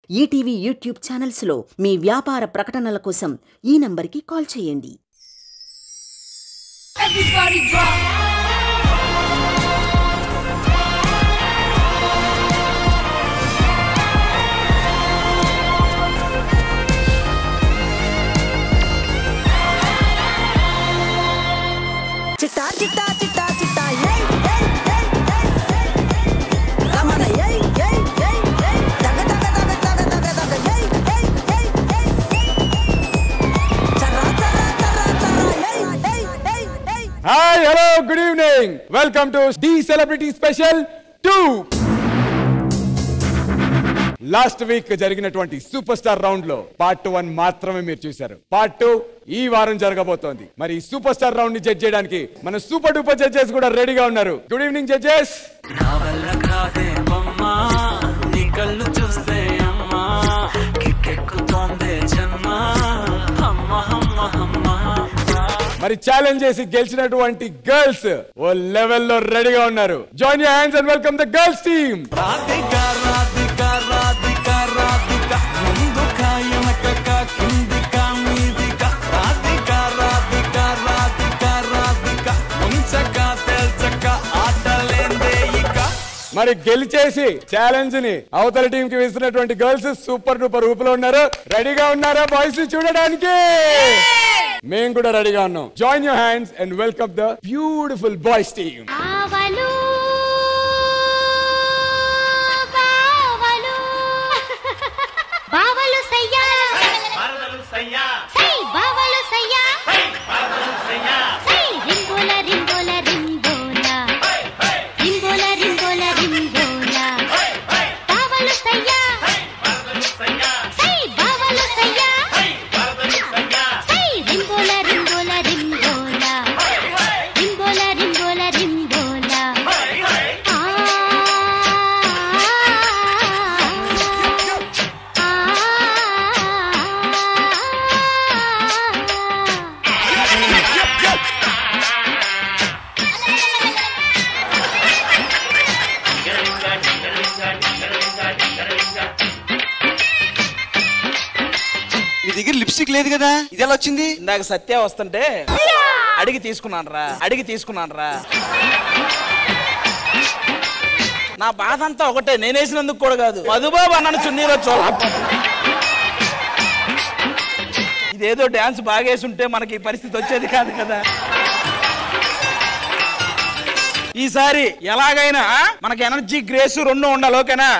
ETV YouTube ఛానల్స్లో మీ వ్యాపార ప్రకటనల కోసం ఈ నంబర్కి కాల్ చేయండి Everybody drop. చిట్టా చిట్టా చిట్టా చిట్టా ఏయ్ ఏయ్ ఏయ్ ఏయ్ ఏయ్ రమణ ఏయ్ ఏయ్ ఏయ్ ఏయ్ దగ దగ దగ దగ దగ దగ ఏయ్ ఏయ్ ఏయ్ ఏయ్ చర్రా చర్రా చర్రా చర్రా ఏయ్ ఏయ్ ఏయ్ ఏయ్ hi hello good evening welcome to the celebrity special two last week జరిగినటువంటి సూపర్ స్టార్ రౌండ్ లో పార్ట్ వన్ మాత్రమే మీరు చూశారు పార్ట్ టూ ఈ వారం జరగబోతోంది మరి ఈ సూపర్ స్టార్ రౌండ్ ని జడ్జ్ చేయడానికి మన సూపర్ డూపర్ జడ్జెస్ కూడా రెడీగా ఉన్నారు గుడ్ ఈవినింగ్ జడ్జెస్ నా వల్ల కాదే బొమ్మా నీ కళ్ళు చూస్తే అమ్మా కిక్కెక్కుతోందే జన్మ అమ్మ అమ్మ అమ్మ మరి ఛాలెంజ్ చేసి గెలిచినటువంటి గర్ల్స్ ఓ లెవెల్లో రెడీగా ఉన్నారు join your hands and welcome the girls team Radhika Radhika Radhika Radhika ముందుక వెనకక కిందిక మీదిక రాధిక రాధిక రాధిక రాధిక ముంచక తేల్చక ఆటలేందే ఇక మరి గెలిచేసి ఛాలెంజ్ ని అవతల టీం కి వేస్తున్నటువంటి గర్ల్స్ సూపర్ డూపర్ ఊపులో ఉన్నారు రెడీగా ఉన్నారా బాయ్స్ చూడడానికి మేము కూడా రెడీగా ఉన్నాం join your hands and welcome the beautiful boys team బావలు బావలు బావలు సయ్యా సై బావలు సయ్యా సై రింబోల రింబోల రింబోల రింబోల రింబోల రింబోల బావలు సయ్యా సై బావలు సయ్యా సై రింబోల రింబోల రింబోల రింబోల రింబోల రింబోల ఆ మీ దగ్గర లిప్స్టిక్ లేదు కదా ఇది ఎలా వచ్చింది ఇందాక సత్య వస్తుంటే అడిగి తీసుకున్నాను రా అడిగి తీసుకున్నాను రా నా బాధ అంతా ఒకటే నేను వేసినందుకు కూడా కాదు మధుబాబు అన్నాను చున్నీలో చూడ ఇదేదో డ్యాన్స్ బాగా వేసి ఉంటే మనకి ఈ పరిస్థితి వచ్చేది కాదు కదా ఈసారి ఎలాగైనా మనకి ఎనర్జీ గ్రేస్ రెండు ఉండాలి ఓకేనా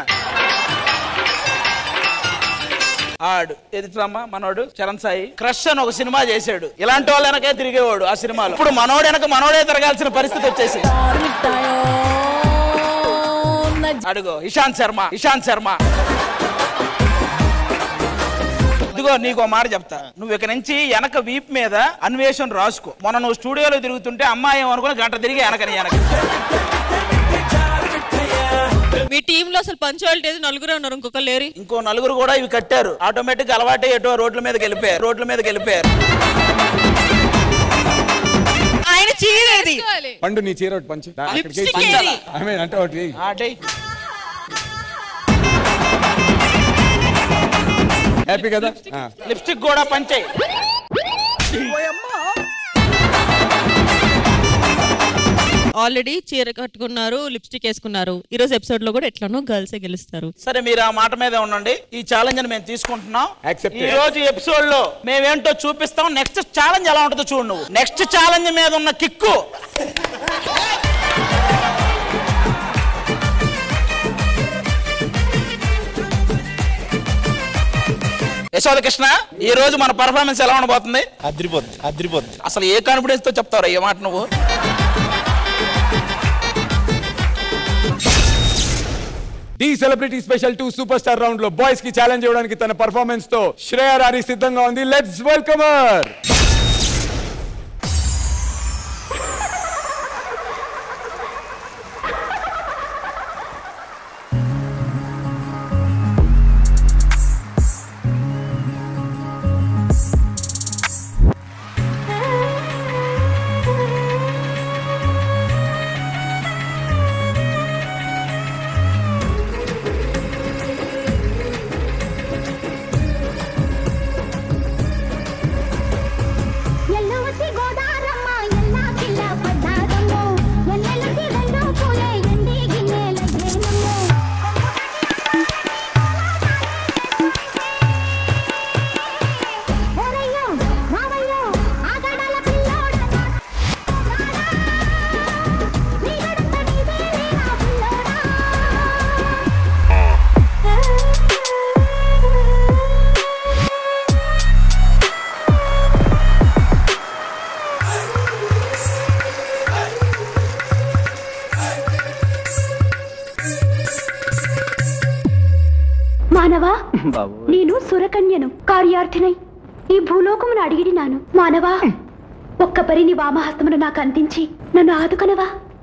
ఆడు ఎదుటమ్మా మనోడు చరణ్ సాయి క్రష్ అని ఒక సినిమా చేశాడు ఇలాంటి వాళ్ళ వెనకే తిరిగేవాడు ఆ సినిమాలో ఇప్పుడు మనోడు వెనక మనోడే తిరగాల్సిన పరిస్థితి వచ్చేసి అడుగు ఇషాంత్ శర్మ ఇషాంత్ శర్మ ఇదిగో నీకు మాట చెప్తా నువ్వు ఇక నుంచి వెనక వీప్ మీద అన్వేషణ రాసుకో మొన్న నువ్వు స్టూడియోలో తిరుగుతుంటే అమ్మాయి ఏమనుకుని గంట తిరిగి వెనకని వెనక మీ టీమ్ లో అసలు పంచాలిటీ నలుగురే ఉన్నారు ఇంకొక లేరి ఇంకో నలుగురు కూడా ఇవి కట్టారు ఆటోమేటిక్ అలవాటే ఎటో రోడ్ల మీదకి వెళ్ళిపోయారు రోడ్ల మీదకి వెళ్ళిపోయారు ఆయన చీరేది పండు నీ చీర ఒకటి పంచు Lipstick ఏది? ఐ మీన్ అంటే ఒకటి వేయి. ఆ, డేయ్. హ్యాపీ కదా ఆ. లిప్స్టిక్ కూడా పంచే ఆల్రెడీ చీర కట్టుకున్నారు లిప్స్టిక్ వేసుకున్నారు ఈ రోజు ఎపిసోడ్ లో కూడా ఎట్లానో గర్ల్స్ గెలుస్తారు సరే మీరు ఆ మాట మీద ఉండండి ఈ ఛాలెంజ్ ని మేము తీసుకుంటున్నాం Accepted. ఈ రోజు ఎపిసోడ్ లో మేమేంటో చూపిస్తాం నెక్స్ట్ ఛాలెంజ్ ఎలా ఉంటుందో చూడు నువ్వు నెక్స్ట్ ఛాలెంజ్ మీద ఉన్న కిక్కు యశోద కృష్ణ ఈ రోజు మన పర్ఫార్మెన్స్ ఎలా ఉండబోతుంది అద్రిపోద్ది అద్రిపోద్ది అసలు ఏ కాన్ఫిడెన్స్ తో చెప్తావు ఏ మాట నువ్వు the celebrity special two super star round లో బాయ్స్ కి ఛాలెంజ్ ఇవ్వడానికి తన పర్ఫార్మెన్స్ తో శ్రేయ రాణి సిద్ధంగా ఉంది లెట్స్ వెల్కమర్ నేను సురకన్యను కార్యార్థినై ఈ భూలోకమును అడిగిడినాను మానవా ఒక్క పరిని వామహస్తమును నాకు అందించి నన్ను ఆదుకొనవా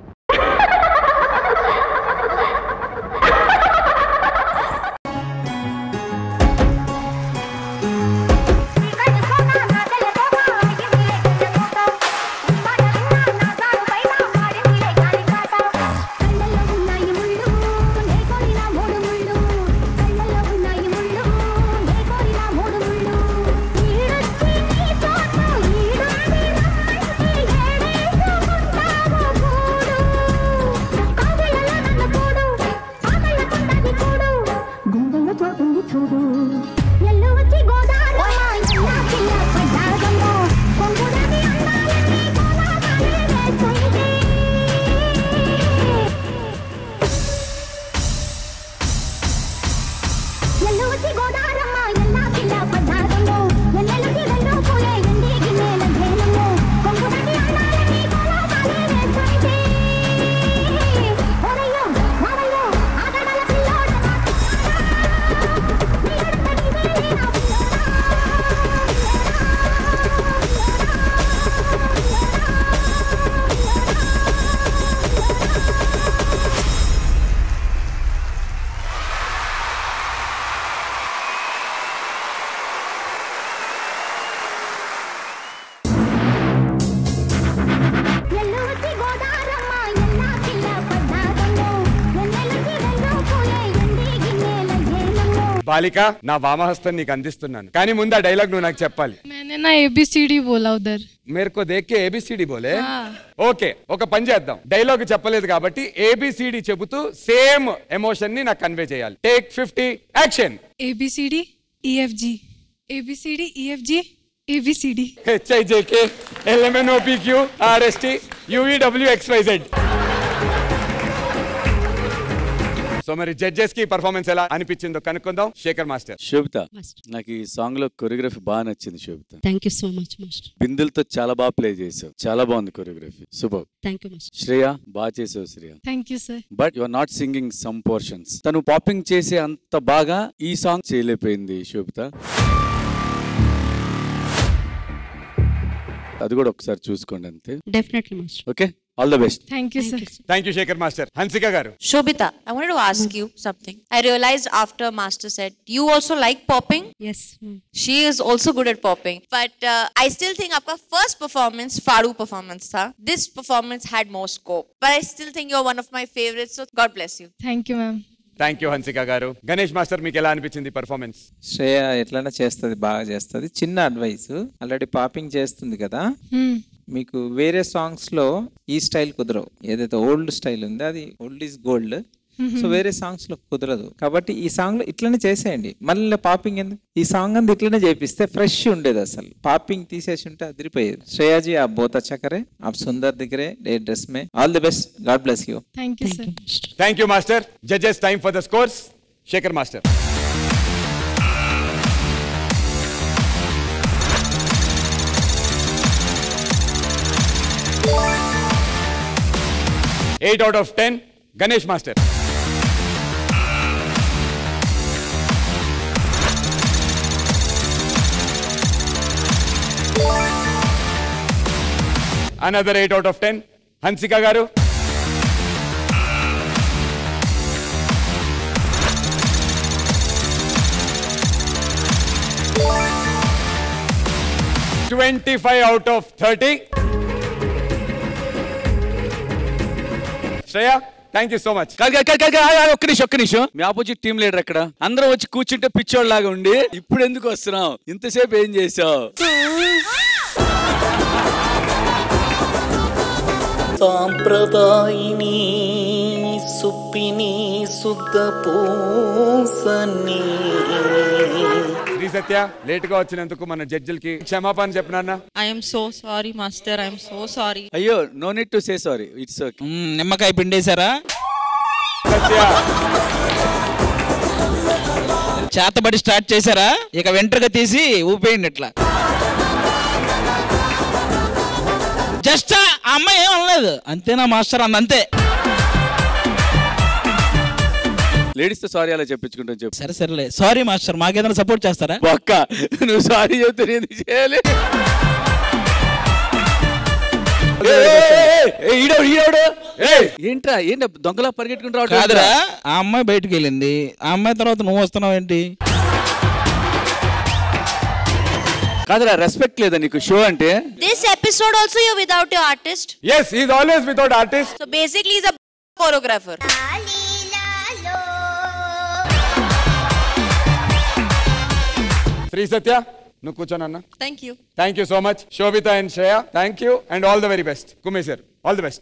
గుండెల్లో చోటుంది చూడు ఎల్లు వచ్చి గోదారమ్మ ఎల్లా పిల్ల పడ్డారమ్మ కొంగుడని అన్నాలని కోలాటాలే వేసైతే ఎల్లు వచ్చి గోదారమ్మ ఎల్లా పిల్ల పడ్డారమ్మ ఎన్నెలకి వెళ్ళు పోయే ఎండి గిన్నెల ధేనమ్మ కొంగుడని అన్నాలని కోలాటాలే వేసైతే ఓరయ్యో వారయ్యో ఆగడల పిల్లోడ ఎల్లు వచ్చి గోదారమ్మ ఎల్లా పిల్ల పడ్డారమ్మ ఎన్నెలకి వెళ్ళు పోయే ఎండి గిన్నెల ధేనమ్మ బాలిక నా వామహస్తం నీకు అందిస్తున్నాను కానీ ముందు ఆ డైలాగ్ నువ్వు నాకు చెప్పాలి मैंने ना एबीसीडी बोला उधर మేరే కో దేఖ్ కే ఏబిసిడి బోలే ఓకే ఒక పని చేద్దాం డైలాగ్ చెప్పలేదు కాబట్టి ఏబిసిడి చెబుతూ సేమ్ ఎమోషన్ ని నాకు కన్వే చేయాలి take fifty action A B C D E F G A B C D E F G A B C D H I J K L M N O P Q R S T U V W X Y Z so మరి జడ్జెస్ కి పర్ఫార్మెన్స్ ఎలా అనిపించిందో కనుక్కుందాం శేఖర్ మాస్టర్ శోభిత నాకు ఈ సాంగ్ లో కొరియోగ్రఫీ బాగా నచ్చింది Shobitha thank you so much master బిందులతో చాలా బాగా ప్లే చేసావు చాలా బాగుంది choreography super thank you master Shreya బాగా చేసావు Shreya thank you sir but you are not singing some portions తను పాపింగ్ చేసే అంత బాగా ఈ సాంగ్ చేయలేకపోయింది శోభిత అది కూడా ఒకసారి చూసుకోండి అంతే definitely master okay all the best thank you sir thank you Shekhar master Hansika garu Shobita, I wanted to ask you something. I realized after Master said you also like popping. Yes. She is also good at popping. But uh, I still think आपका first performance, Faru performance था. This performance had more scope. But I still think you're one of my favorites. So God bless you. Thank you ma'am thank you Hansika garu Ganesh master మీకు ఎలా అనిపించింది performance Shreya ఎట్లైనా చేస్తుంది బాగా చేస్తుంది చిన్న అడ్వైస్ ఆల్రెడీ పాపింగ్ చేస్తుంది కదా మీకు వేరే సాంగ్స్ లో ఈ స్టైల్ కుదరవు ఏదైతే ఓల్డ్ స్టైల్ ఉందో అది ఓల్డ్ ఈజ్ గోల్డ్ సో వేరే సాంగ్స్ లో కుదరదు కాబట్టి ఈ సాంగ్ లో ఇట్లనే చేసేయండి మళ్ళీ పాపింగ్ ఎందుకు ఈ సాంగ్ అంతా ఇట్లనే చేపిస్తే ఫ్రెష్ ఉండేది అసలు పాపింగ్ తీసేసి ఉంటే అదిరిపోయేది శ్రేయాజీ ఆ బోత్ అచ్చా కరే आप सुंदर दिख रहे डे ड्रेस में all the best god bless you thank you sir thank you master judges time for the scores Shekhar master eight out of ten Ganesh master another eight out of ten Hansika garu twenty five out of thirty Shreya thank you so much కాదు కాదు కాదు కాదు, ఆగు, ఆగు, ఒక్క నిమిషం ఒక్క నిమిషం మీ ఆపోజిట్ టీం లీడర్ ఎక్కడ అందరం వచ్చి కూర్చుంటే పిచ్చోళ్ళ లాగా ఉండి ఇప్పుడు ఎందుకు వస్తున్నావు ఇంతసేపు ఏం చేసావు సాంప్రదాయిని సుప్పిని శుద్ధ పూసని శ్రీ సత్య లేట్ గా వచ్చినందుకు మన జడ్జిలకి క్షమాపణ చెప్పినా I'm so sorry master I'm so sorry అయ్యో no need to say sorry it's okay నిమ్మకాయ పిండేశారా చేతబడి స్టార్ట్ చేశారా ఇక వెంట్రుక తీసి ఊపేయండి ఇట్లా జస్ట్ ఆ అమ్మాయి ఏం అనలేదు అంతేనా మాస్టర్ అంద అంతే లేడీస్ తో సారీ అలా చెప్పించుకుంటాం చెప్పు సరే సరేలే సారీ మాస్టర్ మాకేదైనా సపోర్ట్ చేస్తారా ఒక్క నువ్వు సారీ చెప్తే నేను ఎందుకు చేయాలి ఏయ్, ఏయ్, ఏయ్, ఏయ్, ఈడోడు, ఈడోడు. ఏయ్, ఏంట్రా ఏంటి దొంగలా పరిగెట్టుకుంటూ రావట్లేదు? కాదురా ఆ అమ్మాయి బయటికి వెళ్ళింది ఆ అమ్మాయి తర్వాత నువ్వు వస్తున్నావు ఏంటి కాదురా రెస్పెక్ట్ లేదా నీకు షో అంటే This episode also you're without your artist. Yes is always without artist So basically he's a choreographer. Sri Satya నువ్వు కూర్చోనన్నా Thank you. Thank you so much Shobitha and Shreya thank you and all the very best Kumeshwar all the best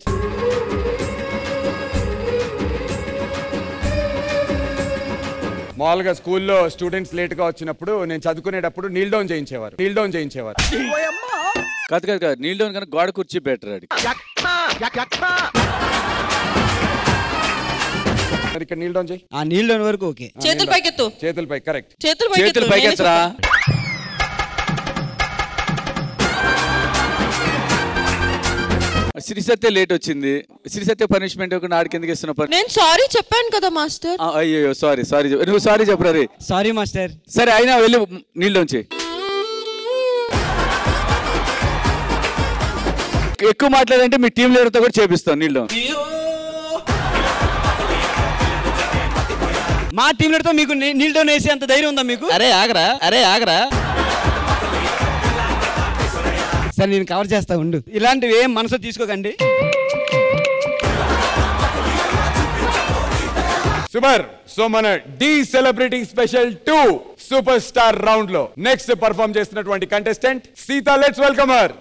మామూలుగా స్కూల్లో students late గా వచ్చినప్పుడు నేను చదువుకునేటప్పుడు kneel down చేయించేవారు kneel down చేయించేవారు కాదు కాదు కాదు నీళ్ళు కన్నా గోడ కుర్చీ బెటర్ అడి మరి ఇక్కడ నీల్ డౌన్ చేయి ఆ నీళ్ళు వరకు ఓకే చేతులు పైకెత్తు చేతుల పై కరెక్ట్ చేతులు చేతులు పైకెత్తు పైకెత్తరా శ్రీ సత్య లేట్ వచ్చింది శ్రీ సత్య పనిష్మెంట్ ఇవ్వకుండా ఆడికి ఎందుకు ఇస్తున్న పని నేను సారీ చెప్పాను కదా మాస్టర్ ఆ, అయ్యో సారీ సారీ నువ్వు సారీ చెప్పరా రే సారీ మాస్టర్ సరే అయినా వెళ్ళి నీళ్ళలోంచి ఎక్కువ మాట్లాడంటే మీ టీం లీడర్తో కూడా చేపిస్తాను నీళ్ళు మా టీం తో మీకు నీ- నీళ్ళతో వేసే అంత ధైర్యం ఉందా మీకు అరే ఆగరా అరే ఆగరా సరే నేను కవర్ చేస్తా ఉండు ఇలాంటివి ఏం మనసు తీసుకోకండి సూపర్ సో మన the celebrity special two super star round లో నెక్స్ట్ పర్ఫామ్ చేస్తున్నటువంటి contestant Sita let's welcome her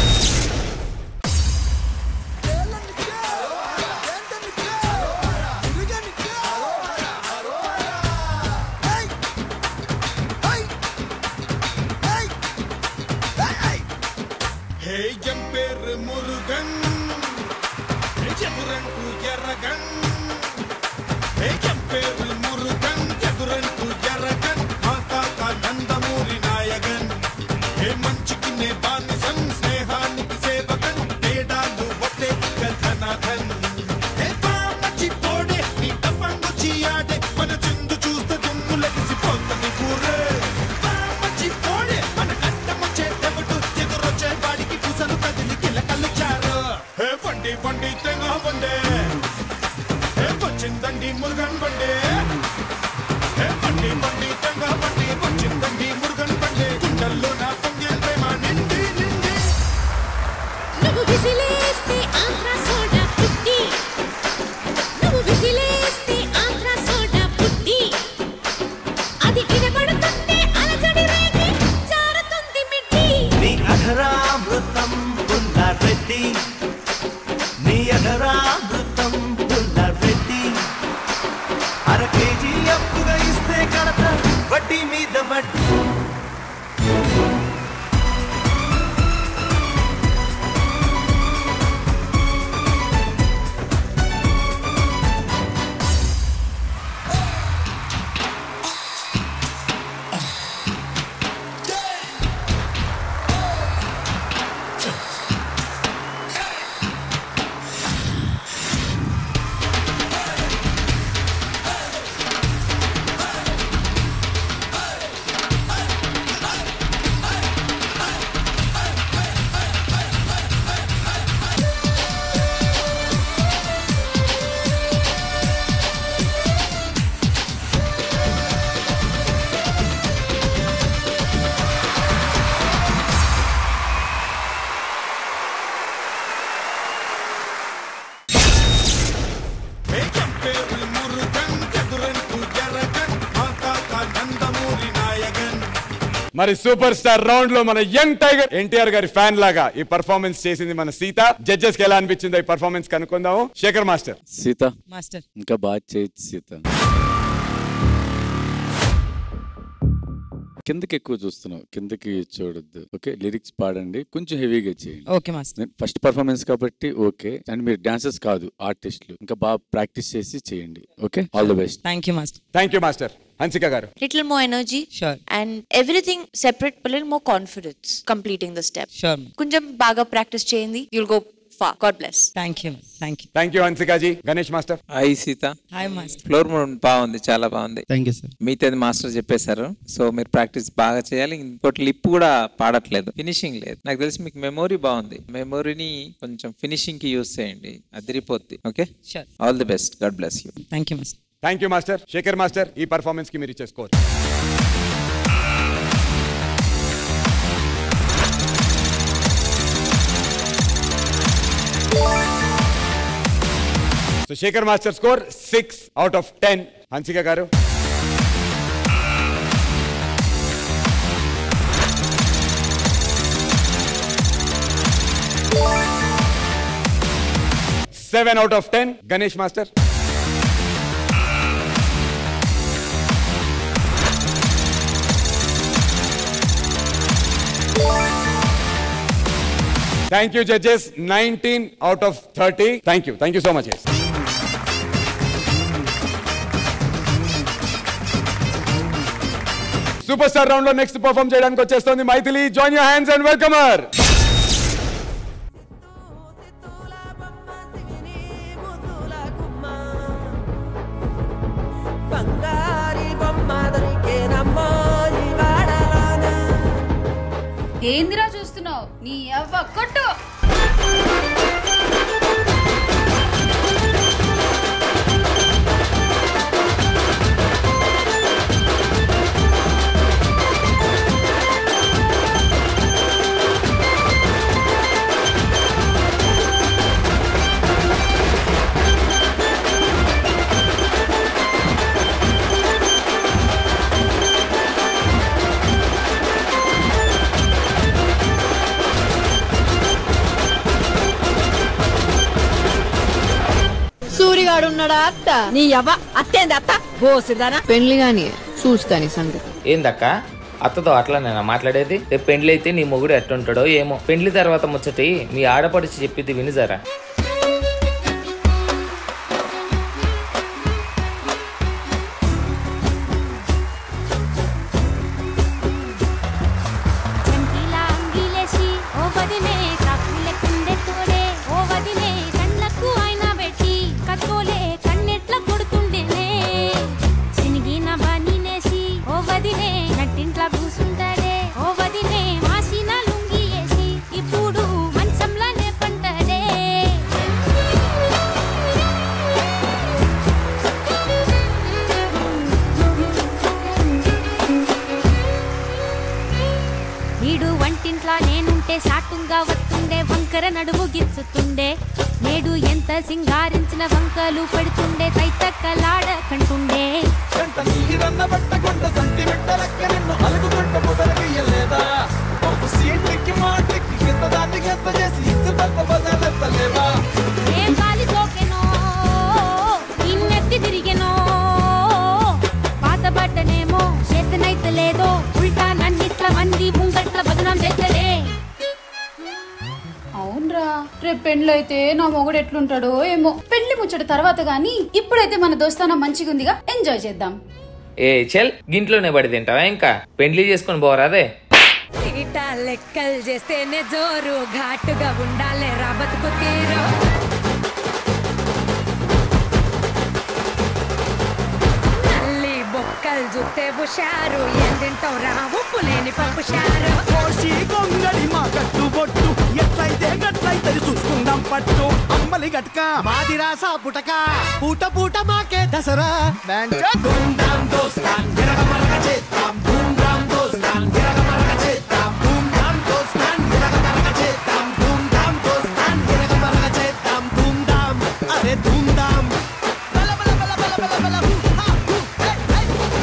hey ఎంపేరు మురుగన్ ఎదురంటూ ఎర్రగన్ హే ఎంపేరు మురుగన్ ఎదురంటూ ఎర్రగన్ మా తాత నందమూరి నాయగన్ హే మంచికి నే బానిసన్ స్నేహానికి సేవకన్ తేడాలు ఒకే కథనాథన్ హే పామచి పోడే నీ తప్పంగుచి ఆడే మన చిందు చూస్తే దుమ్ము లగిసిపోతుంది కూరే పామచి పోడే మన కట్టమొచ్చే తెవడు ఎదురొచ్చే వాడికి పూసలు కదిలి కిలకలు చారు హే బండి బండి తెంగ బండే హే వచ్చిందండి మురుగన్ బండే హే బండి బండి తెంగ బండి వచ్చిందండి మురుగన్ బండే గుండెల్లో నా పొంగే ప్రేమ నిండి నిండి నువ్వు విసిలేస్తే ఆంధ్ర సోడా పుట్టి నువ్వు విసిలేస్తే ఆంధ్ర సోడా పుట్టి అది వినపడుతుంటే అలజడి రేగి జారుతుంది మిట్టి నీ అధరామృతం పుల్లారెడ్డి నీ అధరామృతం పుల్లారెడ్డి అర కేజీ అప్పుగా ఇస్తే కడత వడ్డీ మీద వడ్డీ హే ఎంపేరు మురుగన్ ఎదురంటూ ఎర్రగన్ మా తాత నందమూరి నాయగన్ మరి సూపర్ స్టార్ రౌండ్ లో మన యంగ్ టైగర్ ఎన్టీఆర్ గారి ఫ్యాన్ లాగా ఈ పర్ఫార్మెన్స్ చేసింది మన సీత జడ్జెస్ కి ఎలా అనిపించిందో ఈ పర్ఫార్మెన్స్ కనుక్కుందాము శేఖర్ మాస్టర్ సీత మాస్టర్ ఇంకా బాగా చేయొచ్చు సీత కిందకి ఎక్కువ చూస్తున్నావు కిందకి చూడొద్దు ఓకే లిరిక్స్ పాడండి కొంచెం హెవీగా చేయండి ఓకే మాస్టర్ ఫస్ట్ పర్ఫార్మెన్స్ కాబట్టి ఓకే అండ్ మీరు డాన్సర్స్ కాదు ఆర్టిస్టులు ఇంకా బాగా ప్రాక్టీస్ చేసి చేయండి okay all the best thank you master thank you master Hansika garu Little more energy. Sure. And everything separate, but a little more confidence completing the step. Sure. కొంచెం బాగా ప్రాక్టీస్ చేయండి you'll go far. God bless. Thank you. Thank you. Thank you Hansika ji Ganesh master hi Seetha hi master floor mood బాగుంది చాలా బాగుంది thank you sir మిగతాది master చెప్పేశారు so మీరు practice బాగా చేయాలి ఇంకోటి లిప్ కూడా పాడట్లేదు ఫినిషింగ్ లేదు నాకు తెలిసి మీకు మెమొరీ బాగుంది మెమొరీని కొంచెం ఫినిషింగ్ కి యూస్ చేయండి అదిరిపోద్ది okay Sure. All the best God bless you thank you master thank you master Shekhar master ఈ పర్ఫార్మెన్స్ కి మీరు ఇచ్చే score so Shekhar master score six out of ten Hansika garu seven out of ten Ganesh master thank you judges nineteen out of thirty thank you thank you so much super star round లో next perform చేయడానికి వచ్చేస్తుంది Maithili join your hands and వెల్కమర్ బంగారి బొమ్మ దొరికేనమ్మా ఈ వాడలోన ఏందిరా చూస్తున్నావు నీ అవ్వ కొట్టు సూరిగాడు ఉన్నాడా అత్త నీ అవ్వ అత్తేంది అత్త బోసిదానా పెళ్లి గాని చూస్తాని సంగతి ఏందక్క అత్తతో అట్లా నేను మాట్లాడేది రేపు పెండ్లి అయితే నీ మొగుడు ఎట్టుంటాడో ఏమో పెండ్లి తర్వాత ముచ్చటి మీ ఆడపడిచి చెప్పింది వినిజారా చంకీలా అంగిలేసి ఓ వదిలే కాకుల కుండె తోడే ఓ వదిలే కళ్ళకు అయినా పెట్టి కత్తోలే కన్నెట్ల కొడుతుండేనే సినిగిన బనీనేసి ఓ వదిలే నట్టింట్ల కూసుంటాడే ఓ వదిలే మాసిన లుంగి వేసి ఇప్పుడు మంచంలానే పంటాడే వీడు వంటింట్లా నేనుంటే సాటుంగా వస్తుండే వంకర నడుము గిచ్చుతుండే నేడు ఎంత సింగారించిన వంకలు పడుతుండే తైతక్కలాడ కంటుండే గంట నీరన్న పట్టకుండా సంటిమెంటలక్క నిన్ను అలుగుతుంట మొదలగయ్యలేదా ఒక సీట్లకి మాటకి కింద దాన్ని గంత చేసి ఇద్దరు తప్ప బదలెత్తలేవా ఏం గాలి సోకెనో ఇన్నెత్తి తిరిగెనో పాత బట్టనేమో చేతనైతే లేదో ఉల్టా నన్నిట్ల మంది ముంగట్ల బదనాం చేస్తలే అవునరా రేపు పెండ్లు అయితే నా మొగుడు ఎట్లుంటాడో ఏమో పెళ్లి ముచ్చట తర్వాత గాని ఇప్పుడైతే మన దోస్తానా మంచిగా ఉందిగా ఎంజాయ్ చేద్దాం ఏ చెల్ గింట్లోనే పడి తింటావా ఇంకా పెండ్లి చేసుకొని పోరాదే ఇట లెక్కలు చేస్తేనే జోరు ఘాటుగా ఉండాలి రా బతుకు తీరు నల్లి బొక్కలు చూస్తే హుషారు ఏం తింటావు రా ఉప్పు లేని పప్పు షారు కోసి గొంగడి మా కట్టుబొట్టు ఎట్లయితే గట్లయితే చూసుకుందాం పట్టు అమ్మలి గట్క మాదిరా సాపుటక పూట పూట మాకే దసరా ధూమ్ధాం దోస్తాన్ ఎరగమరగ చేద్దాం ధూమ్ధాం దోస్తాన్ ఎరగమరగ చేద్దాం ధూమ్ధాం దోస్తాన్ ఎరగమరగ చేద్దాం ధూమ్ధాం దోస్తాన్ ఎరగమరగ చేద్దాం ధూమ్ధాం అరే ధూమ్ధాం బల బల బల బల బల బల హూ, హా, హూ, హే, హే.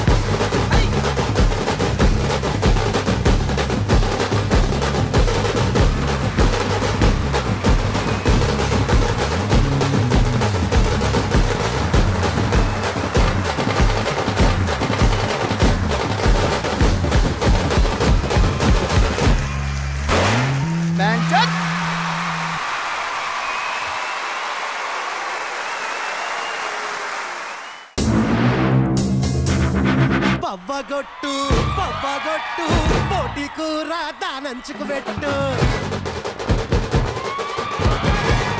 పవ్వగొట్టు పవ్వగొట్టు పోటీ కూర దానంచుకు పెట్టు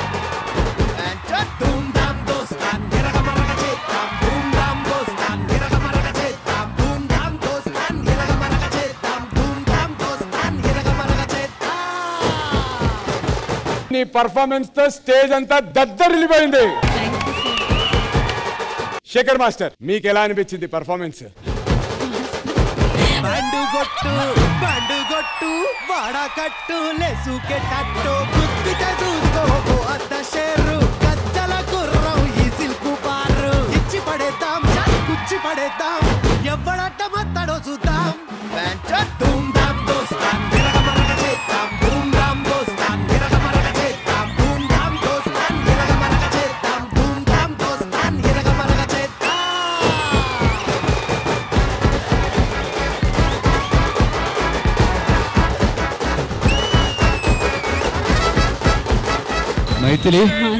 నీ పర్ఫార్మెన్స్ తో స్టేజ్ అంతా దద్దరిల్లిపోయింది శేఖర్ మాస్టర్ మీకు ఎలా అనిపించింది పర్ఫార్మెన్స్ బండుగొట్టు బండుగొట్టు వాడకట్టు లెసుకెట్టట్టు గుద్దితే చూసుకో అద్ద షేరు గజ్జల గుర్రం ఈ సిల్కు బారు ఇచ్చి పడేద్దాం కుచ్చి పడేద్దాం ఎవడట్ట మత్తడో చూద్దాం ధూమ్ ధామ్ దోస్తాన్ విరగమరగ చేద్దాం ధూమ్ ధామ్ దోస్తాన్ విరగమరగ చేద్దాం ధూమ్ ధామ్ దోస్తాన్ విరగమరగ చేద్దాం ధూమ్ ధామ్ దోస్తాన్ విరగమరగ చేద్దాం మైథిలి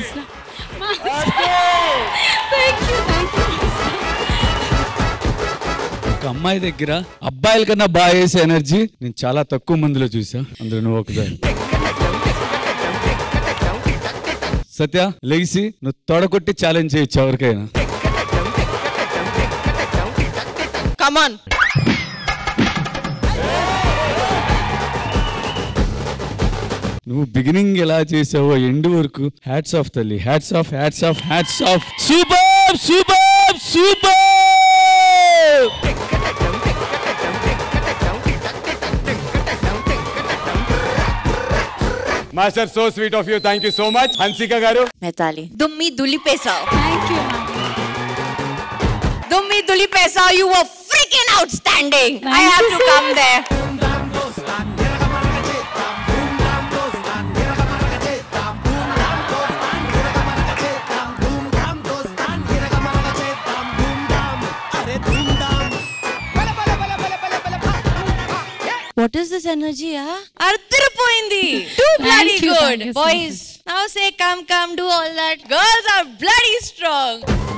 ఒక అమ్మాయి దగ్గర అబ్బాయిల కన్నా బాగా వేసే ఎనర్జీ నేను చాలా తక్కువ మందిలో చూసా అందులో నువ్వు ఒకదాని సత్య లెగిసి నువ్వు తొడగొట్టి ఛాలెంజ్ చేయొచ్చు ఎవరికైనా కమాన్ నువ్వు బిగినింగ్ ఎలా చేసావో ఎండ్ వరకు హ్యాట్స్ ఆఫ్ తల్లి hats off hats off hats off super super super master so sweet of you thank you so much Hansika garu Metali. Dummi Duli Pesa. Thank you. Dummi Duli Pesa, you were freaking outstanding. I Thank have you to so come much. there. What is this energy, ah? Ardhiripoindi. Too bloody you, good. thank you so Boys, now say come, come, do all that. Girls are bloody strong.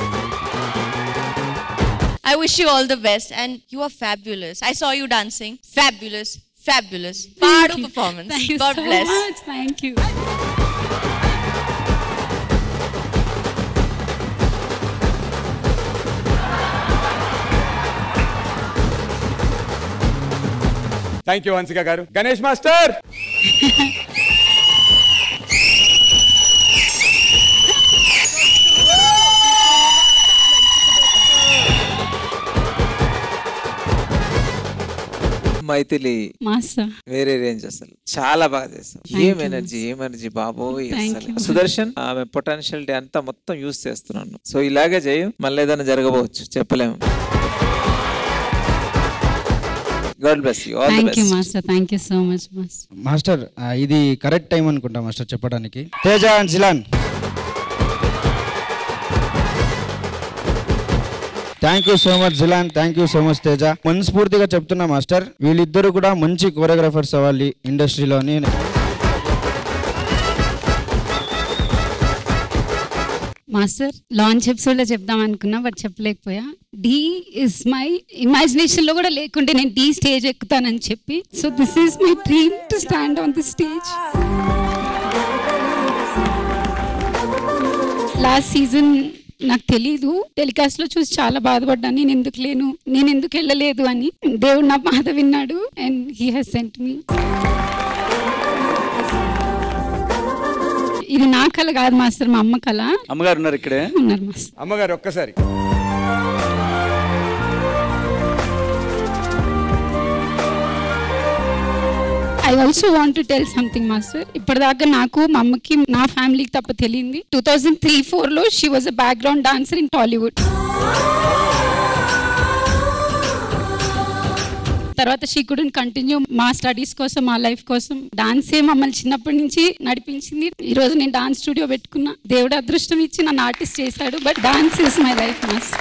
I wish you all the best and you are fabulous. I saw you dancing. Fabulous. Fabulous. Padu performance. Thank you God so bless. much. Thank you. Thank you Hansika garu Ganesh master Maithili master వేరే range అసలు చాలా బాగా చేస్తాం Thank ఏం you, energy ఏం energy బాబోయ్ Thank అసలు you. Sudarshan ఆమె పొటెన్షియల్ అంతా మొత్తం యూస్ చేస్తున్నాను సో ఇలాగే చేయం మళ్ళీ ఏదైనా జరగబోవచ్చు చెప్పలేము God bless you all the thank you best master thank you so much master master ఆ, ఇది కరెక్ట్ టైం అనుకుంటా మాస్టర్ చెప్పడానికి Teja and Jilan thank you so much Jilan thank you so much Teja మనస్ఫూర్తిగా చెప్తున్నా మాస్టర్ వీళ్ళిద్దరు కూడా మంచి కోరియోగ్రాఫర్స్ అవ్వాలి ఇండస్ట్రీలోని మాస్టర్ లాంచ్ ఎపిసోడ్ లో చెప్దాం అనుకున్నా బట్ చెప్పలేకపోయా డి ఇస్ మై ఇమాజినేషన్ లో కూడా లేకుంటే నేను డి స్టేజ్ ఎక్కుతానని చెప్పి so this is my dream to stand on the stage last season నాకు తెలీదు టెలికాస్ట్ లో చూసి చాలా బాధపడ్డాను నేను ఎందుకు లేను నేను ఎందుకు వెళ్ళలేదు అని దేవుడు నా బాధ విన్నాడు and he has sent me ఇది నా కళ కాదు మాస్టర్ మా అమ్మ కళ అమ్మగారు ఉన్నారు ఇక్కడే ఉన్నారు మాస్టర్ అమ్మగారు ఒక్కసారి I also want to tell something master ఇప్పటిదాకా నాకు మా అమ్మకి నా ఫ్యామిలీకి తప్ప తెలియంది టూ థౌజండ్ త్రీ ఫోర్ లో she was a background dancer in Tollywood తర్వాత షీ కుడెంట్ కంటిన్యూ మా స్టడీస్ కోసం మా లైఫ్ కోసం డాన్సే మమ్మల్ని చిన్నప్పటి నుంచి నడిపించింది ఈ రోజు నేను డాన్స్ స్టూడియో పెట్టుకున్నా దేవుడు అదృష్టం ఇచ్చి నన్ను ఆర్టిస్ట్ చేశాడు but dance is my life master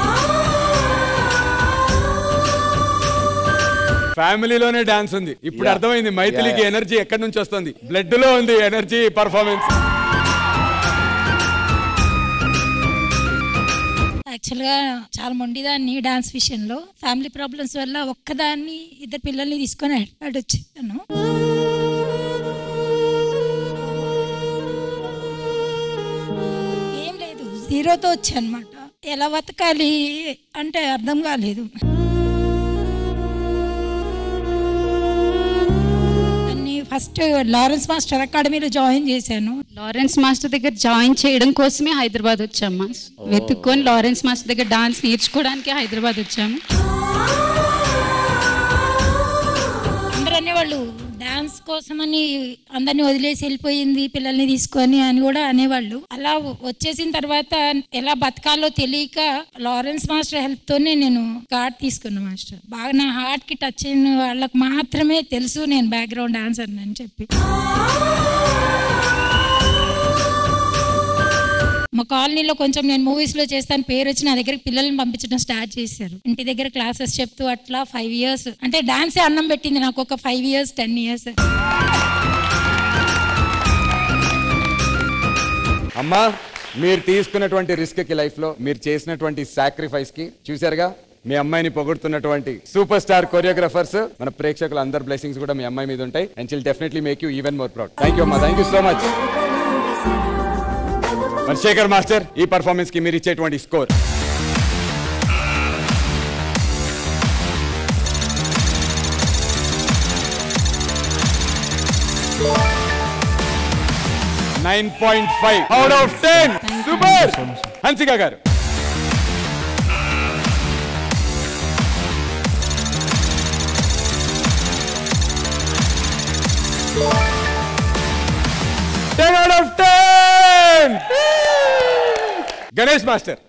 ఫ్యామిలీలోనే డాన్స్ ఉంది ఇప్పుడు Yeah. అర్థమైంది మైథిలికి Yeah, yeah. ఎనర్జీ ఎక్కడి నుంచి వస్తుంది బ్లడ్ లో ఉంది ఎనర్జీ పర్ఫార్మెన్స్ యాక్చువల్గా చాలా మొండిదాన్ని డాన్స్ విషయంలో ఫ్యామిలీ ప్రాబ్లమ్స్ వల్ల ఒక్కదాన్ని ఇద్దరు పిల్లల్ని తీసుకొని హైదరాబాద్ వచ్చేసాను ఏం లేదు జీరోతో వచ్చా అనమాట ఎలా బతకాలి అంటే అర్థం కాలేదు అన్ని ఫస్ట్ ఫస్ట్ లారెన్స్ మాస్టర్ అకాడమీలో జాయిన్ చేశాను లారెన్స్ మాస్టర్ దగ్గర జాయిన్ చేయడం కోసమే హైదరాబాద్ వచ్చాము వెతుక్కొని లారెన్స్ మాస్టర్ దగ్గర డాన్స్ నేర్చుకోవడానికి హైదరాబాద్ వచ్చాము అందరూ అనేవాళ్ళు డాన్స్ కోసమని అందరిని వదిలేసి వెళ్ళిపోయింది పిల్లల్ని తీసుకొని అని కూడా అనేవాళ్ళు అలా వచ్చేసిన తర్వాత ఎలా బతకాలో తెలియక లారెన్స్ మాస్టర్ హెల్ప్ తోనే నేను కార్డ్ తీసుకున్నా మాస్టర్ బాగా నా హార్ట్ కి టచ్ అయిన వాళ్ళకి మాత్రమే తెలుసు నేను బ్యాక్గ్రౌండ్ డాన్సర్ అని చెప్పి మా కాలనీలో కొంచెం నేను మూవీస్ లో చేస్తాను పేరు వచ్చి నా దగ్గరికి పిల్లల్ని పంపించడం స్టార్ట్ చేశారు ఇంటి దగ్గర క్లాసెస్ చెప్తూ అట్లా ఫైవ్ ఇయర్స్ అంటే డాన్సే అన్నం పెట్టింది నాకు ఒక ఫైవ్ ఇయర్స్ టెన్ ఇయర్స్ అమ్మా మీరు తీసుకున్నటువంటి రిస్క్ కి లైఫ్ లో మీరు చేసినటువంటి సాక్రిఫైస్ కి చూసారుగా మీ అమ్మాయిని పొగుడుతున్నటువంటి సూపర్ స్టార్ కొరియోగ్రాఫర్స్ మన ప్రేక్షకుల అందరి బ్లెసింగ్స్ కూడా మీ అమ్మాయి మీద ఉంటాయి and chill definitely make you even more proud thank you అమ్మా థ్యాంక్ యూ సో మచ్ మరి శేఖర్ మాస్టర్ ఈ పర్ఫార్మెన్స్ కి మీరు ఇచ్చేటువంటి score nine point five out of ten super Hansika garu ten out of ten Ganesh master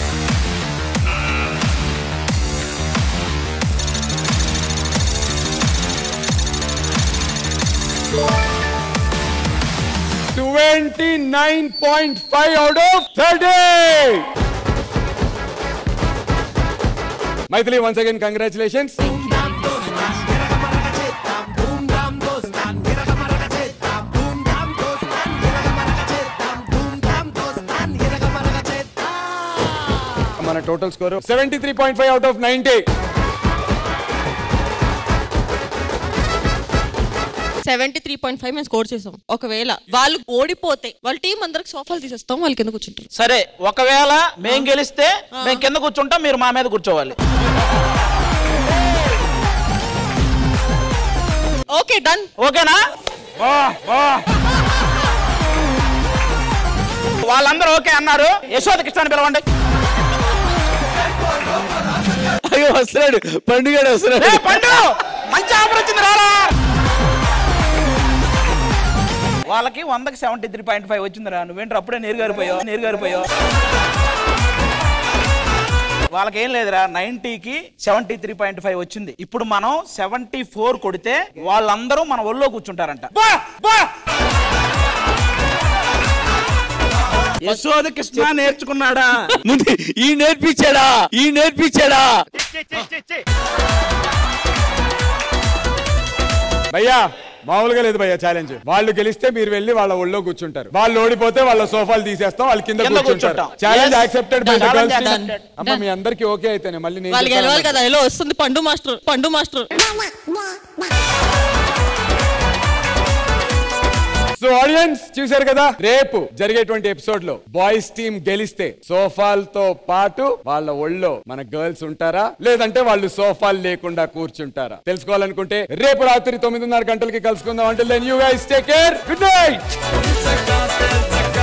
twenty nine point five out of thirty Maithili once again congratulations మన total score seventy three point five out of ninety seventy three point five మేము score చేసాం ఒకవేళ వాళ్ళు ఓడిపోతే వాళ్ళ team అందరికి సోఫాలు తీసేస్తాం వాళ్ళు కింద కూర్చుంటారు సరే ఒకవేళ మేం గెలిస్తే మేము కింద కూర్చుంటాం మీరు మా మీద కూర్చోవాలి ఓకే డన్ ఓకేనా వాళ్ళందరూ ఓకే అన్నారు యశోద కృష్ణని పిలవండి అయ్యో వస్తున్నాడు పండుగ వస్తున్నాడు ఏ, పండు మంచి ఆఫర్ వచ్చింది రారా వాళ్ళకి వందకి సెవెంటీ త్రీ పాయింట్ ఫైవ్ వచ్చిందిరా నువ్వేంటి అప్పుడే నీరుగారిపోయావు నీరుగారిపోయావు వాళ్ళకి ఏం లేదురా నైన్టీకి సెవెంటీ త్రీ పాయింట్ ఫైవ్ వచ్చింది ఇప్పుడు మనం సెవెంటీ ఫోర్ కొడితే వాళ్ళందరూ మన ఒళ్ళో కూర్చుంటారంట బా! బా! యశోద కృష్ణ నేర్చుకున్నాడా ముందు ఈ నేర్పించాడా ఈ నేర్పించాడా భయ్యా మామూలుగా లేదు భయ్యా ఛాలెంజ్ వాళ్ళు గెలిస్తే మీరు వెళ్ళి వాళ్ళ ఒళ్ళో కూర్చుంటారు వాళ్ళు ఓడిపోతే వాళ్ళ సోఫాలు తీసేస్తాం వాళ్ళు కింద కింద కూర్చుంటారు కూర్చుంటాం. Challenge Yes. Accepted by the Done. Girls Done. అమ్మ మీ అందరికీ ఓకే అయితేనే మళ్ళీ నేను వాళ్ళు చెప్పాను. గెలవాలి కదా ఎలా వస్తుంది పండు మాస్టర్ పండు మాస్టర్ సో ఆడియన్స్ చూశారు కదా రేపు జరిగేటువంటి ఎపిసోడ్ లో బాయ్స్ టీం గెలిస్తే సోఫాలతో పాటు వాళ్ళ ఒళ్ళో మన గర్ల్స్ ఉంటారా లేదంటే వాళ్ళు సోఫాలు లేకుండా కూర్చుంటారా తెలుసుకోవాలనుకుంటే రేపు రాత్రి తొమ్మిదిన్నర గంటలకి కలుసుకుందాం అంటే then you guys take care good night